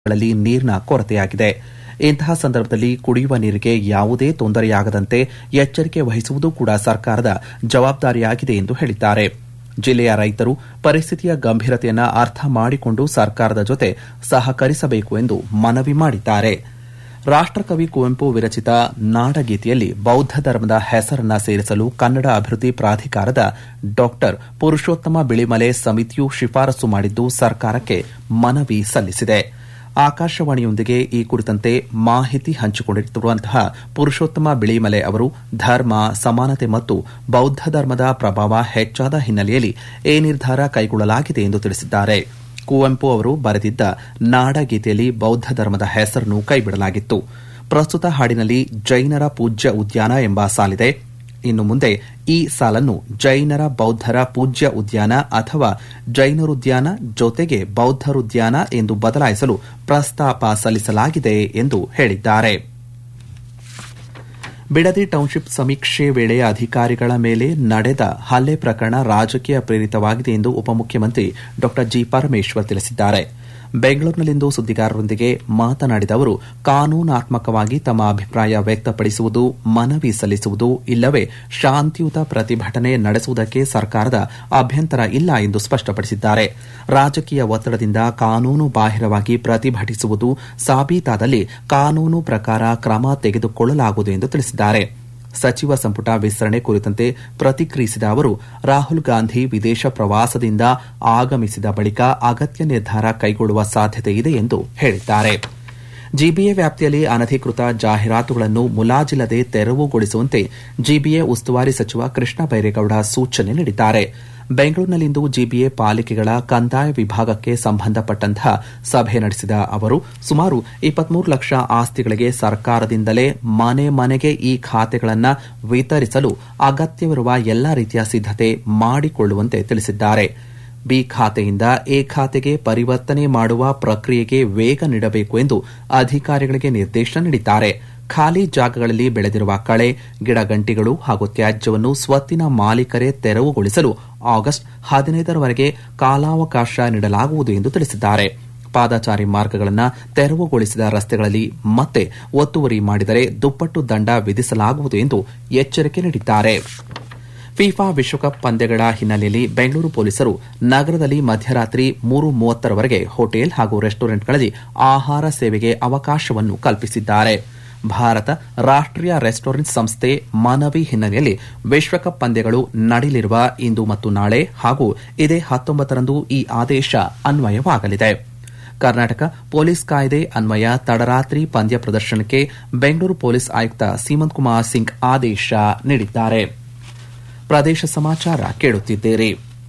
ಗಳಲ್ಲಿ ನೀರಿನ ಕೊರತೆಯಾಗಿದೆ ಇಂತಹ ಸಂದರ್ಭದಲ್ಲಿ ಕುಡಿಯುವ ನೀರಿಗೆ ಯಾವುದೇ ತೊಂದರೆಯಾಗದಂತೆ ಎಚ್ಚರಿಕೆ ವಹಿಸುವುದು ಕೂಡ ಸರ್ಕಾರದ ಜವಾಬ್ದಾರಿಯಾಗಿದೆ ಎಂದು ಹೇಳಿದ್ದಾರೆ ಜಿಲ್ಲೆಯ ರೈತರು ಪರಿಸ್ಥಿತಿಯ ಗಂಭೀರತೆಯನ್ನು ಅರ್ಥ ಮಾಡಿಕೊಂಡು ಸರ್ಕಾರದ ಜೊತೆ ಸಹಕರಿಸಬೇಕು ಎಂದು ಮನವಿ ಮಾಡಿದ್ದಾರೆ ರಾಷ್ಟಕವಿ ಕುವೆಂಪು ವಿರಚಿತ ನಾಡಗೀತೆಯಲ್ಲಿ ಬೌದ್ಧ ಧರ್ಮದ ಹೆಸರನ್ನ ಸೇರಿಸಲು ಕನ್ನಡ ಅಭಿವೃದ್ಧಿ ಪ್ರಾಧಿಕಾರದ ಡಾ ಪುರುಷೋತ್ತಮ ಬಿಳಿಮಲೆ ಸಮಿತಿಯು ಶಿಫಾರಸು ಮಾಡಿದ್ದು ಸರ್ಕಾರಕ್ಕೆ ಮನವಿ ಸಲ್ಲಿಸಿದೆ ಆಕಾಶವಾಣಿಯೊಂದಿಗೆ ಈ ಕುರಿತಂತೆ ಮಾಹಿತಿ ಹಂಚಿಕೊಂಡಿರುವಂತಹ ಪುರುಷೋತ್ತಮ ಬಿಳಿಮಲೆ ಅವರು ಧರ್ಮ ಸಮಾನತೆ ಮತ್ತು ಬೌದ್ಧ ಧರ್ಮದ ಪ್ರಭಾವ ಹೆಚ್ಚಾದ ಹಿನ್ನೆಲೆಯಲ್ಲಿ ಈ ನಿರ್ಧಾರ ಕೈಗೊಳ್ಳಲಾಗಿದೆ ಎಂದು ತಿಳಿಸಿದ್ದಾರೆ ಕುವೆಂಪು ಅವರು ಬರೆದಿದ್ದ ನಾಡಗೀತೆಯಲ್ಲಿ ಬೌದ್ಧ ಧರ್ಮದ ಹೆಸರನ್ನು ಕೈಬಿಡಲಾಗಿತ್ತು ಪ್ರಸ್ತುತ ಹಾಡಿನಲ್ಲಿ ಜೈನರ ಪೂಜ್ಯ ಉದ್ಯಾನ ಎಂಬ ಸಾಲಿದೆ ಇನ್ನು ಮುಂದೆ ಈ ಸಾಲನ್ನು ಜೈನರ ಬೌದ್ದರ ಪೂಜ್ಯ ಉದ್ಯಾನ ಅಥವಾ ಜೈನರುದ್ಯಾನ ಜೊತೆಗೆ ಬೌದ್ದರುದ್ಯಾನ ಎಂದು ಬದಲಾಯಿಸಲು ಪ್ರಸ್ತಾಪ ಸಲ್ಲಿಸಲಾಗಿದೆ ಎಂದು ಹೇಳಿದ್ದಾರೆ ಬಿಡದಿ ಟೌನ್ಶಿಪ್ ಸಮೀಕ್ಷೆ ವೇಳೆ ಅಧಿಕಾರಿಗಳ ಮೇಲೆ ನಡೆದ ಹಲ್ಲೆ ಪ್ರಕರಣ ರಾಜಕೀಯ ಪ್ರೇರಿತವಾಗಿದೆ ಎಂದು ಉಪಮುಖ್ಯಮಂತ್ರಿ ಡಾ ಜಿ ಪರಮೇಶ್ವರ್ ತಿಳಿಸಿದ್ದಾರೆ ಬೆಂಗಳೂರಿನಲ್ಲಿಂದು ಸುದ್ದಿಗಾರರೊಂದಿಗೆ ಮಾತನಾಡಿದ ಅವರು ಕಾನೂನಾತ್ಮಕವಾಗಿ ತಮ್ಮ ಅಭಿಪ್ರಾಯ ವ್ಯಕ್ತಪಡಿಸುವುದು ಮನವಿ ಸಲ್ಲಿಸುವುದು ಇಲ್ಲವೇ ಶಾಂತಿಯುತ ಪ್ರತಿಭಟನೆ ನಡೆಸುವುದಕ್ಕೆ ಸರ್ಕಾರದ ಅಭ್ಯಂತರ ಇಲ್ಲ ಎಂದು ಸ್ಪಷ್ಟಪಡಿಸಿದ್ದಾರೆ ರಾಜಕೀಯ ಒತ್ತಡದಿಂದ ಕಾನೂನು ಬಾಹಿರವಾಗಿ ಪ್ರತಿಭಟಿಸುವುದು ಸಾಬೀತಾದಲ್ಲಿ ಕಾನೂನು ಪ್ರಕಾರ ಕ್ರಮ ತೆಗೆದುಕೊಳ್ಳಲಾಗುವುದು ಎಂದು ತಿಳಿಸಿದ್ದಾರೆ ಸಚಿವ ಸಂಪುಟ ವಿಸ್ತರಣೆ ಕುರಿತಂತೆ ಪ್ರತಿಕ್ರಿಯಿಸಿದ ಅವರು ರಾಹುಲ್ ಗಾಂಧಿ ವಿದೇಶ ಪ್ರವಾಸದಿಂದ ಆಗಮಿಸಿದ ಬಳಿಕ ಅಗತ್ಯ ನಿರ್ಧಾರ ಕೈಗೊಳ್ಳುವ ಸಾಧ್ಯತೆ ಇದೆ ಎಂದು ಹೇಳಿದ್ದಾರೆ ಜಿಬಿಎ ವ್ಯಾಪ್ತಿಯಲ್ಲಿ ಅನಧಿಕೃತ ಜಾಹೀರಾತುಗಳನ್ನು ಮುಲಾಜಿಲ್ಲದೆ ತೆರವುಗೊಳಿಸುವಂತೆ ಜಿಬಿಎ ಉಸ್ತುವಾರಿ ಸಚಿವ ಕೃಷ್ಣ ಬೈರೇಗೌಡ ಸೂಚನೆ ನೀಡಿದ್ದಾರೆ ಬೆಂಗಳೂರಿನಲ್ಲಿಂದು ಜಿಬಿಎ ಪಾಲಿಕೆಗಳ ಕಂದಾಯ ವಿಭಾಗಕ್ಕೆ ಸಂಬಂಧಪಟ್ಟಂತಹ ಸಭೆ ನಡೆಸಿದ ಅವರು ಸುಮಾರು ಇಪ್ಪತ್ಮೂರು ಲಕ್ಷ ಆಸ್ತಿಗಳಿಗೆ ಸರ್ಕಾರದಿಂದಲೇ ಮನೆ ಮನೆಗೆ ಈ ಖಾತೆಗಳನ್ನು ವಿತರಿಸಲು ಅಗತ್ಯವಿರುವ ಎಲ್ಲಾ ರೀತಿಯ ಸಿದ್ದತೆ ಮಾಡಿಕೊಳ್ಳುವಂತೆ ತಿಳಿಸಿದ್ದಾರೆ ಬಿ ಖಾತೆಯಿಂದ ಎ ಖಾತೆಗೆ ಪರಿವರ್ತನೆ ಮಾಡುವ ಪ್ರಕ್ರಿಯೆಗೆ ವೇಗ ನೀಡಬೇಕು ಎಂದು ಅಧಿಕಾರಿಗಳಿಗೆ ನಿರ್ದೇಶನ ನೀಡಿದ್ದಾರೆ ಖಾಲಿ ಜಾಗಗಳಲ್ಲಿ ಬೆಳೆದಿರುವ ಕಳೆ ಗಿಡಗಂಟಿಗಳು ಹಾಗೂ ತ್ಯಾಜ್ಯವನ್ನು ಸ್ವತ್ತಿನ ಮಾಲೀಕರೇ ತೆರವುಗೊಳಿಸಲು ಆಗಸ್ಟ್ ಹದಿನೈದರವರೆಗೆ ಕಾಲಾವಕಾಶ ನೀಡಲಾಗುವುದು ಎಂದು ತಿಳಿಸಿದ್ದಾರೆ ಪಾದಚಾರಿ ಮಾರ್ಗಗಳನ್ನು ತೆರವುಗೊಳಿಸಿದ ರಸ್ತೆಗಳಲ್ಲಿ ಮತ್ತೆ ಒತ್ತುವರಿ ಮಾಡಿದರೆ ದುಪ್ಪಟ್ಟು ದಂಡ ವಿಧಿಸಲಾಗುವುದು ಎಂದು ಎಚ್ಚರಿಕೆ ನೀಡಿದ್ದಾರೆ ಫಿಫಾ ವಿಶ್ವಕಪ್ ಪಂದ್ಯಗಳ ಹಿನ್ನೆಲೆಯಲ್ಲಿ ಬೆಂಗಳೂರು ಪೊಲೀಸರು ನಗರದಲ್ಲಿ ಮಧ್ಯರಾತ್ರಿ ಮೂರು ಮೂವತ್ತರವರೆಗೆ ಹೋಟೆಲ್ ಹಾಗೂ ರೆಸ್ಟೋರೆಂಟ್ಗಳಲ್ಲಿ ಆಹಾರ ಸೇವೆಗೆ ಅವಕಾಶವನ್ನು ಕಲ್ಪಿಸಿದ್ದಾರೆ ಭಾರತ ರಾಷ್ಟೀಯ ರೆಸ್ಟೋರೆಂಟ್ ಸಂಸ್ಥೆ ಮನವಿ ಹಿನ್ನೆಲೆಯಲ್ಲಿ ವಿಶ್ವಕಪ್ ಪಂದ್ಯಗಳು ನಡೆಯಲಿರುವ ಇಂದು ಮತ್ತು ನಾಳೆ ಹಾಗೂ ಇದೇ ಹತ್ತೊಂಬತ್ತರಂದು ಈ ಆದೇಶ ಅನ್ವಯವಾಗಲಿದೆ ಕರ್ನಾಟಕ ಪೊಲೀಸ್ ಕಾಯ್ದೆ ಅನ್ವಯ ತಡರಾತ್ರಿ ಪಂದ್ಯ ಪ್ರದರ್ಶನಕ್ಕೆ ಬೆಂಗಳೂರು ಪೊಲೀಸ್ ಆಯುಕ್ತ ಸೀಮಂತ್ ಕುಮಾರ್ ಸಿಂಗ್ ಆದೇಶ ನೀಡಿದ್ದಾರೆ ಪ್ರದೇಶ ಸಮಾಚಾರ ಕೇಳುತ್ತಿದ್ದೀರಿ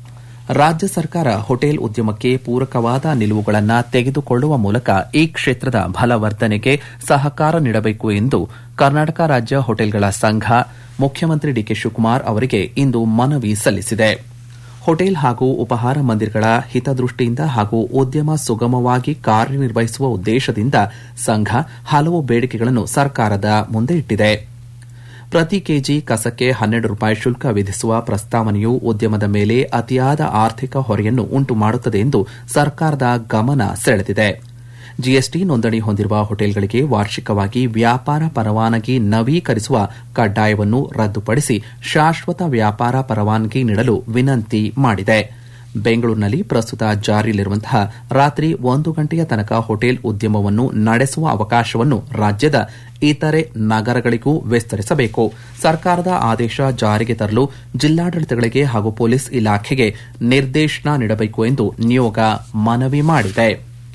ರಾಜ್ಯ ಸರ್ಕಾರ ಹೋಟೆಲ್ ಉದ್ಯಮಕ್ಕೆ ಪೂರಕವಾದ ನಿಲುವುಗಳನ್ನು ತೆಗೆದುಕೊಳ್ಳುವ ಮೂಲಕ ಈ ಕ್ಷೇತ್ರದ ಬಲವರ್ಧನೆಗೆ ಸಹಕಾರ ನೀಡಬೇಕು ಎಂದು ಕರ್ನಾಟಕ ರಾಜ್ಯ ಹೋಟೆಲ್ಗಳ ಸಂಘ ಮುಖ್ಯಮಂತ್ರಿ ಡಿಕೆ ಶಿವಕುಮಾರ್ ಅವರಿಗೆ ಇಂದು ಮನವಿ ಸಲ್ಲಿಸಿದೆ ಹೋಟೆಲ್ ಹಾಗೂ ಉಪಹಾರ ಮಂದಿರಗಳ ಹಿತದೃಷ್ಟಿಯಿಂದ ಹಾಗೂ ಉದ್ಯಮ ಸುಗಮವಾಗಿ ಕಾರ್ಯನಿರ್ವಹಿಸುವ ಉದ್ದೇಶದಿಂದ ಸಂಘ ಹಲವು ಬೇಡಿಕೆಗಳನ್ನು ಸರ್ಕಾರದ ಮುಂದೆ ಇಟ್ಟಿದೆ ಪ್ರತಿ ಕೆಜಿ ಕಸಕ್ಕೆ ಹನ್ನೆರಡು ರೂಪಾಯಿ ಶುಲ್ಕ ವಿಧಿಸುವ ಪ್ರಸ್ತಾವನೆಯು ಉದ್ಯಮದ ಮೇಲೆ ಅತಿಯಾದ ಆರ್ಥಿಕ ಹೊರೆಯನ್ನು ಉಂಟು ಮಾಡುತ್ತದೆ ಎಂದು ಸರ್ಕಾರದ ಗಮನ ಸೆಳೆದಿದೆ ಜಿಎಸ್ಟಿ ನೋಂದಣಿ ಹೊಂದಿರುವ ಹೋಟೆಲ್ಗಳಿಗೆ ವಾರ್ಷಿಕವಾಗಿ ವ್ಯಾಪಾರ ಪರವಾನಗಿ ನವೀಕರಿಸುವ ಕಡ್ಡಾಯವನ್ನು ರದ್ದುಪಡಿಸಿ ಶಾಶ್ವತ ವ್ಯಾಪಾರ ಪರವಾನಗಿ ನೀಡಲು ವಿನಂತಿ ಮಾಡಿದೆ ಬೆಂಗಳೂರಿನಲ್ಲಿ ಪ್ರಸ್ತುತ ಜಾರಿಯಲ್ಲಿರುವಂತಹ ರಾತ್ರಿ ಒಂದು ಗಂಟೆಯ ತನಕ ಹೋಟೆಲ್ ಉದ್ಯಮವನ್ನು ನಡೆಸುವ ಅವಕಾಶವನ್ನು ರಾಜ್ಯದ ಇತರೆ ನಗರಗಳಿಗೂ ವಿಸ್ತರಿಸಬೇಕು ಸರ್ಕಾರದ ಆದೇಶ ಜಾರಿಗೆ ತರಲು ಜಿಲ್ಲಾಡಳಿತಗಳಿಗೆ ಹಾಗೂ ಪೊಲೀಸ್ ಇಲಾಖೆಗೆ ನಿರ್ದೇಶನ ನೀಡಬೇಕು ಎಂದು ನಿಯೋಗ ಮನವಿ ಮಾಡಿದೆ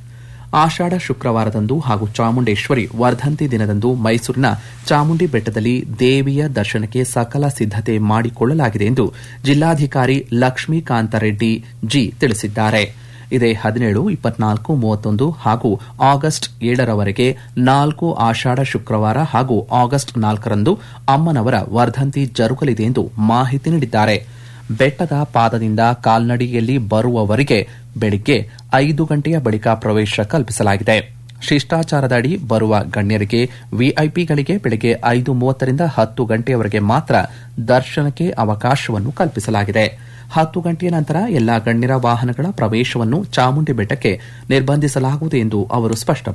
ಆಷಾಢ ಶುಕ್ರವಾರದಂದು ಹಾಗೂ ಚಾಮುಂಡೇಶ್ವರಿ ವರ್ಧಂತಿ ದಿನದಂದು ಮೈಸೂರಿನ ಚಾಮುಂಡಿ ಬೆಟ್ಟದಲ್ಲಿ ದೇವಿಯ ದರ್ಶನಕ್ಕೆ ಸಕಲ ಸಿದ್ದತೆ ಮಾಡಿಕೊಳ್ಳಲಾಗಿದೆ ಎಂದು ಜಿಲ್ಲಾಧಿಕಾರಿ ಲಕ್ಷ್ಮೀಕಾಂತ ರೆಡ್ಡಿ ಜಿ ತಿಳಿಸಿದ್ದಾರೆ ಇದೇ ಹದಿನೇಳು ಇಪ್ಪತ್ನಾಲ್ಕು ಮೂವತ್ತೊಂದು ಹಾಗೂ ಆಗಸ್ಟ್ ಏಳರವರೆಗೆ ನಾಲ್ಕು ಆಷಾಢ ಶುಕ್ರವಾರ ಹಾಗೂ ಆಗಸ್ಟ್ ನಾಲ್ಕರಂದು ಅಮ್ಮನವರ ವರ್ಧಂತಿ ಜರುಗಲಿದೆ ಎಂದು ಮಾಹಿತಿ ನೀಡಿದ್ದಾರೆ ಬೆಟ್ಟದ ಪಾದದಿಂದ ಕಾಲ್ನಡಿಗೆಯಲ್ಲಿ ಬರುವವರಿಗೆ ಬೆಳಿಗ್ಗೆ ಐದು ಗಂಟೆಯ ಬಳಿಕ ಪ್ರವೇಶ ಕಲ್ಪಿಸಲಾಗಿದೆ ಶಿಷ್ಟಾಚಾರದ ಅಡಿ ಬರುವ ಗಣ್ಯರಿಗೆ ವಿಐಪಿಗಳಿಗೆ ಬೆಳಗ್ಗೆ ಐದು ಮೂವತ್ತರಿಂದ ಹತ್ತು ಗಂಟೆಯವರೆಗೆ ಮಾತ್ರ ದರ್ಶನಕ್ಕೆ ಅವಕಾಶವನ್ನು ಕಲ್ಪಿಸಲಾಗಿದೆ ಹತ್ತು ಗಂಟೆಯ ನಂತರ ಎಲ್ಲಾ ಗಣ್ಯರ ವಾಹನಗಳ ಪ್ರವೇಶವನ್ನು ಚಾಮುಂಡಿ ಬೆಟ್ಟಕ್ಕೆ ನಿರ್ಬಂಧಿಸಲಾಗುವುದು ಎಂದು ಅವರು ಸ್ಪಷ್ಟಪಡಿಸಿದ್ದಾರೆ